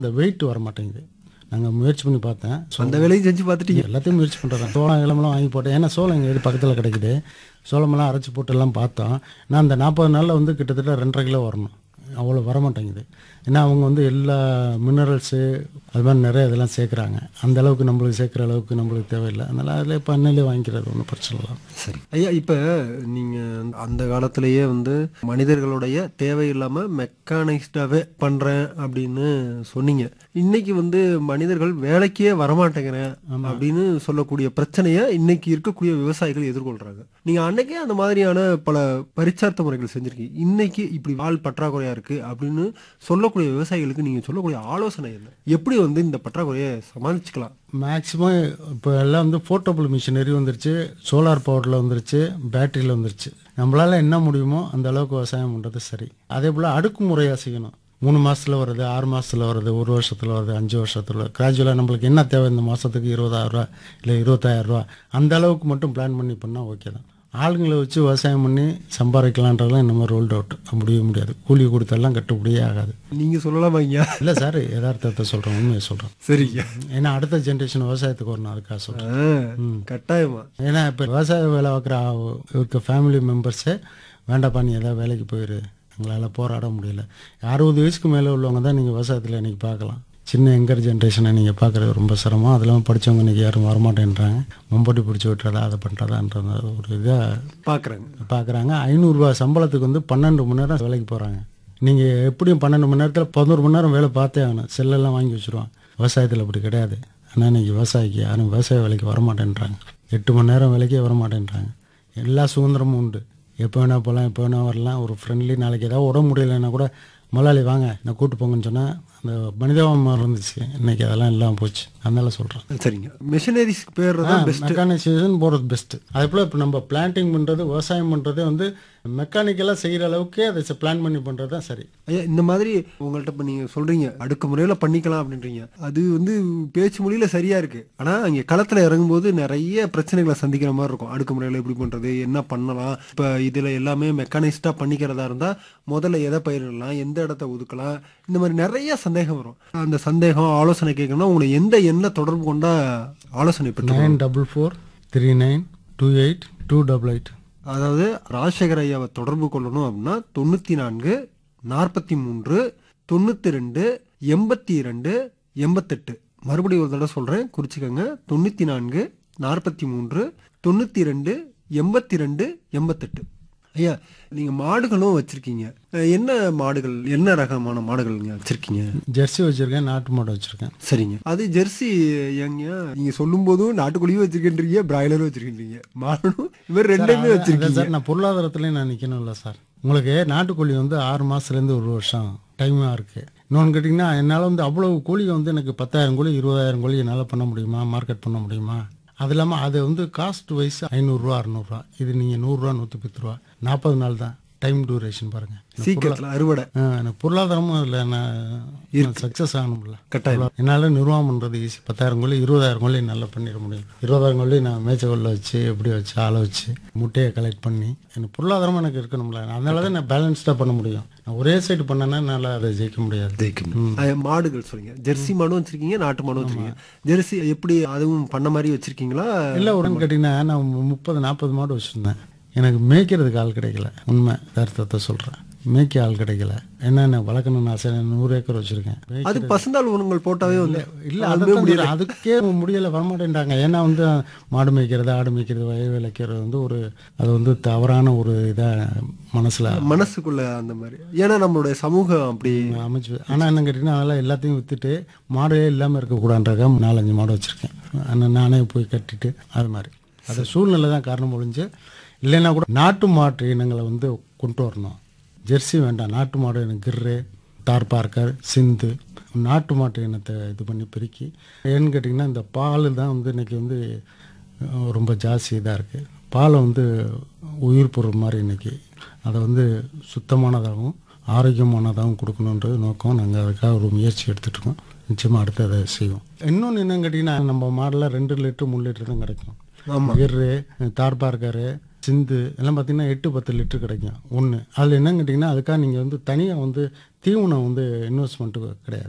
இந்த வெயிட் வர மாட்டேங்குது நாங்கள் முயற்சி பண்ணி பார்த்தேன் அந்த வேலையும் செஞ்சு பார்த்துட்டீங்க எல்லாத்தையும் முயற்சி பண்ணுறேன் சோளம் இளமெல்லாம் வாங்கி போட்டேன் ஏன்னா சோளம் எங்கள் வீடு பக்கத்தில் கிடைக்குது சோளமெல்லாம் அரைச்சி போட்டு எல்லாம் பார்த்தோம் நான் அந்த நாற்பது நாளில் வந்து கிட்டத்தட்ட ரெண்டரை கிலோ வரணும் அவ்வளோ வர மாட்டேங்குது ஏன்னா அவங்க வந்து எல்லா மினரல்ஸு அது மாதிரி நிறைய இதெல்லாம் சேர்க்குறாங்க அந்த அளவுக்கு நம்மளுக்கு சேர்க்குற அளவுக்கு நம்மளுக்கு தேவையில்லை அதனால் அதில் இப்போ அன்னையிலே வாங்கிக்கிறது ஒன்றும் பிரச்சனை இல்லை சரி ஐயா இப்போ நீங்கள் அந்த காலத்திலேயே வந்து மனிதர்களுடைய தேவை இல்லாமல் மெக்கானிக்ஸ்டாகவே பண்ணுறேன் அப்படின்னு சொன்னீங்க இன்னைக்கு வந்து மனிதர்கள் வேலைக்கே வரமாட்டேங்கிறேன் அப்படின்னு சொல்லக்கூடிய பிரச்சனையை இன்னைக்கு இருக்கக்கூடிய விவசாயிகள் எதிர்கொள்றாங்க நீங்கள் அன்னைக்கே அந்த மாதிரியான பல பரிச்சார்த்த முறைகள் செஞ்சிருக்கீங்க இன்னைக்கு இப்படி ஆள் பற்றாக்குறையா இருக்கு அப்படின்னு சொல்லக்கூடிய விவசாயிகளுக்கு நீங்கள் சொல்லக்கூடிய ஆலோசனை என்ன எப்படி வந்து இந்த பற்றாக்குறையை சமாளிச்சுக்கலாம் மேக்ஸிமம் இப்போ எல்லாம் வந்து போர்ட்டபிள் மிஷினரி வந்துருச்சு சோலார் பவரில் வந்துருச்சு பேட்டரியில் வந்துருச்சு நம்மளால் என்ன முடியுமோ அந்த அளவுக்கு விவசாயம் பண்ணுறது சரி அதே போல் அடுக்குமுறையாக செய்யணும் மூணு மாசத்துல வருது ஆறு மாசத்துல வருது ஒரு வருஷத்துல வருது அஞ்சு வருஷத்துல கிராஜுவலாக நம்மளுக்கு என்ன தேவை இந்த மாதத்துக்கு இருபதாயிரம் ரூபா இல்லை இருபத்தாயிரம் ரூபா அந்த அளவுக்கு மட்டும் பிளான் பண்ணி பண்ணால் ஓகே தான் ஆளுங்களை வச்சு விவசாயம் பண்ணி சம்பாதிக்கலான்றதுலாம் இந்த மாதிரி ரோல்ட் அவுட் முடியவே முடியாது கூலி கொடுத்தெல்லாம் கட்டுப்படியே ஆகாது நீங்கள் சொல்லலாமா ஐயா இல்லை சார் யதார்த்தத்தை சொல்கிறேன் உண்மையை சொல்கிறேன் சரிங்க ஏன்னா அடுத்த ஜென்ரேஷன் விவசாயத்துக்கு வரணும் அதுக்காக சொல்கிறேன் ஆ, கட்டாயமா ஏன்னா இப்போ விவசாய வேலை பார்க்குற இருக்க ஃபேமிலி மெம்பர்ஸே வேண்டாப்பா நீ ஏதாவது வேலைக்கு போயிரு எங்களால் போராட முடியல அறுபது வயசுக்கு மேலே உள்ளவங்க தான் நீங்கள் விவசாயத்தில் இன்றைக்கி பார்க்கலாம் சின்ன எங்கர் ஜென்ரேஷனை நீங்கள் பார்க்குறது ரொம்ப சிரமம் அதெல்லாம் படித்தவங்க இன்றைக்கி யாரும் வரமாட்டேன்றாங்க மும்பட்டி பிடிச்சி விட்டுறதா அதை பண்ணுறதான்ற ஒரு இதாக பார்க்குறாங்க பார்க்குறாங்க ஐநூறுரூவா சம்பளத்துக்கு வந்து பன்னெண்டு மணி நேரம் வேலைக்கு போகிறாங்க நீங்கள் எப்படியும் பன்னெண்டு மணி நேரத்தில் பதினோரு மணி நேரம் வேலை பார்த்தே ஆகணும் செல்லெல்லாம் வாங்கி வச்சுருவான் விவசாயத்தில் அப்படி கிடையாது ஆனால் இன்னைக்கு விவசாயிக்கு யாரும் விவசாய வேலைக்கு வரமாட்டேன்றாங்க எட்டு மணி நேரம் வேலைக்கே வரமாட்டேன்றாங்க எல்லா சுதந்திரமும் உண்டு எப்போ வேணால் போகலாம் எப்போ வேணால் வரலாம் ஒரு ஃப்ரெண்ட்லி நாளைக்கு ஏதாவது உடம்பு முடியலைன்னா கூட முதலாளி வாங்க நான் கூட்டு போங்கன்னு சொன்னால் அந்த மனிதாபமாக இருந்துச்சு இன்னைக்கு அதெல்லாம் இல்லாமல் போச்சு அதனால சொல்கிறேன் சரிங்க மிஷினரிஸ்க்கு பேர் தான் பெஸ்ட் மெக்கானிசேஷன் போகிறது பெஸ்ட்டு அதே போல் இப்போ நம்ம பிளான்டிங் பண்ணுறது விவசாயம் பண்ணுறது வந்து மெக்கானிக்கலாக செய்கிற அளவுக்கே அதை பிளான் பண்ணி பண்ணுறது தான் சரி ஐயா இந்த மாதிரி உங்கள்ட்ட இப்போ நீங்கள் சொல்கிறீங்க அடுக்கு முறையில் பண்ணிக்கலாம் அப்படின்றீங்க அது வந்து பேச்சு மொழியில் சரியாக இருக்குது ஆனால் அங்கே களத்தில் இறங்கும்போது நிறைய பிரச்சனைகளை சந்திக்கிற மாதிரி இருக்கும் அடுக்கு முறையில் எப்படி பண்ணுறது என்ன பண்ணலாம் இப்போ இதில் எல்லாமே மெக்கானிஸ்டாக பண்ணிக்கிறதா இருந்தால் முதல்ல எதை பயிரிடலாம் எந்த இடத்த ஒதுக்கலாம் இந்த மாதிரி நிறைய சந்தேகம் வரும் அந்த சந்தேகம் ஆலோசனை கேட்கணும்னா உங்களை எந்த எண்ணெய் தொடர்பு கொண்டா ஆலோசனை பெற்று nine double four three nine two eight two double eight அதாவது ராஜசேகர ஐயாவை தொடர்பு கொள்ளணும் அப்படின்னா தொண்ணூற்றி நான்கு நாற்பத்தி மூன்று தொண்ணூற்றி ரெண்டு எண்பத்தி இரண்டு எண்பத்தெட்டு மறுபடியும் ஒரு தடவை சொல்கிறேன் குறிச்சிக்கோங்க தொண்ணூற்றி நான்கு நாற்பத்தி மூன்று தொண்ணூற்றி ரெண்டு எண்பத்தி ரெண்டு எண்பத்தெட்டு ஐயா நீங்கள் மாடுகளும் வச்சுருக்கீங்க என்ன மாடுகள் என்ன ரகமான மாடுகள் நீங்கள் வச்சுருக்கீங்க ஜெர்சி வச்சுருக்கேன் நாட்டு மாடு வச்சுருக்கேன் சரிங்க அது ஜெர்சி ஏங்க நீங்க சொல்லும் போதும் நாட்டுக்கோழியும் வச்சிருக்கின்றீங்க பிராய்லரும் வச்சிருக்கின்றீங்க மாடனும் இவர் ரெண்டுமே அதான் வச்சிருக்கீங்க சார் நான் பொருளாதாரத்துலேயும் நான் நிற்கணும்ல சார் உங்களுக்கு நாட்டுக்கோழி வந்து ஆறு மாதத்துலேருந்து ஒரு வருஷம் டைமாக இருக்குது இன்னொன்று கேட்டிங்கன்னா என்னால் வந்து அவ்வளோ கோழியை வந்து எனக்கு பத்தாயிரம் கோழி இருபதாயிரம் கோழி என்னால் பண்ண முடியுமா மார்க்கெட் பண்ண முடியுமா அது இல்லாமல் அது வந்து காஸ்ட் வைஸ் ஐநூறுரூவா அறநூறுவா இது நீங்கள் நூறுரூவா நூற்றி பத்து ரூபா நாற்பது நாள் தான் டைம் டூரேஷன் பாருங்கள் சீக்கிரத்துல அறுவடை எனக்கு பொருளாதாரமும் இல்லை நான் சக்ஸஸ் ஆகணும்ல கட்டாயம் என்னால் நிர்வாகம் பண்ணுறது ஈஸி பத்தாயிரம் கோழி இருபதாயிரம் கோழி நல்லா பண்ணிட முடியும் இருபதாயிரம் கோழி நான் மேய்ச்சக்கொள்ள வச்சு எப்படி வச்சு ஆளை வச்சு முட்டையை கலெக்ட் பண்ணி எனக்கு பொருளாதாரம் எனக்கு இருக்கணும்ல அதனால தான் நான் பேலன்ஸ்டாக பண்ண முடியும் நான் ஒரே சைடு பண்ணேன்னா என்னால் அதை ஜெயிக்க முடியாது அஹ், மாடுகள் சொல்றீங்க ஜெர்சி மாடும் வச்சிருக்கீங்க நாட்டு மாடும் வச்சிருக்கீங்க ஜெர்சி எப்படி அதுவும் பண்ண மாதிரி வச்சிருக்கீங்களா இல்லை உடனே கேட்டிங்கன்னா நான் முப்பது நாற்பது மாடு வச்சுருந்தேன் எனக்கு மேய்க்கிறதுக்கு ஆள் கிடைக்கல உண்மை அர்த்தத்தை சொல்கிறேன் மேய்க்க ஆள் கிடைக்கல என்னென்ன வளர்க்கணும்னு ஆசை நான் நூறு ஏக்கர் வச்சுருக்கேன் அது பசுந்தாள் உணவுகள் போட்டாவே வந்து இல்ல அதுதான் சொல்றேன். அதுக்கே முடியல வரமாட்டேன்றாங்க ஏன்னா வந்து மாடு மேய்க்கிறது ஆடு மேய்க்கிறது வயல் விளைக்கிறது வந்து ஒரு அது வந்து தவறான ஒரு இதா மனசுல மனசுக்குள்ள அந்த மாதிரி ஏன்னா நம்மளுடைய சமூகம் அப்படி அமைச்சு ஆனா என்ன கேட்டீங்கன்னா அதெல்லாம் எல்லாத்தையும் வித்துட்டு மாடே இல்லாம இருக்கக்கூடாதுன்றக்க நாலஞ்சு மாடு வச்சிருக்கேன் ஆனா நானே போய் கட்டிட்டு அது மாதிரி அது சூழ்நிலை தான் காரணம் ஒழிஞ்சு இல்லைன்னா கூட நாட்டு மாட்டு இனங்களை வந்து கொண்டு வரணும் ஜெர்சி வேண்டாம் நாட்டு மாடு எனக்கு கிர்ரு தார் பார்க்கர் சிந்து நாட்டு மாட்டு இனத்தை இது பண்ணி பெருக்கி ஏன்னு கேட்டிங்கன்னா இந்த பால் தான் வந்து இன்னைக்கு வந்து அஹ், ரொம்ப ஜாஸ்தி இதாக இருக்குது பாலை வந்து உயிர் பொருள் மாதிரி இன்னைக்கு அதை வந்து சுத்தமானதாகவும் ஆரோக்கியமானதாகவும் கொடுக்கணுன்றது நோக்கம் நாங்கள் அதுக்காக ஒரு முயற்சி எடுத்துட்டு இருக்கோம் நிச்சயமாக அடுத்து அதை செய்வோம் இன்னொன்று என்னன்னு கேட்டிங்கன்னா நம்ம மாடலில் ரெண்டு லிட்டர் மூணு லிட்டர் தான் கிடைக்கும் ஆமா. கிர்ரு தார்பார்கரு சிந்து எல்லாம் பார்த்தீங்கன்னா எட்டு பத்து லிட்டர் கிடைக்கும் ஒன்று அதில் என்னன்னு கேட்டிங்கன்னா அதுக்காக நீங்கள் வந்து தனியாக வந்து தீவனம் வந்து இன்வெஸ்ட்மெண்ட்டு கிடையாது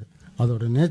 அதோட நே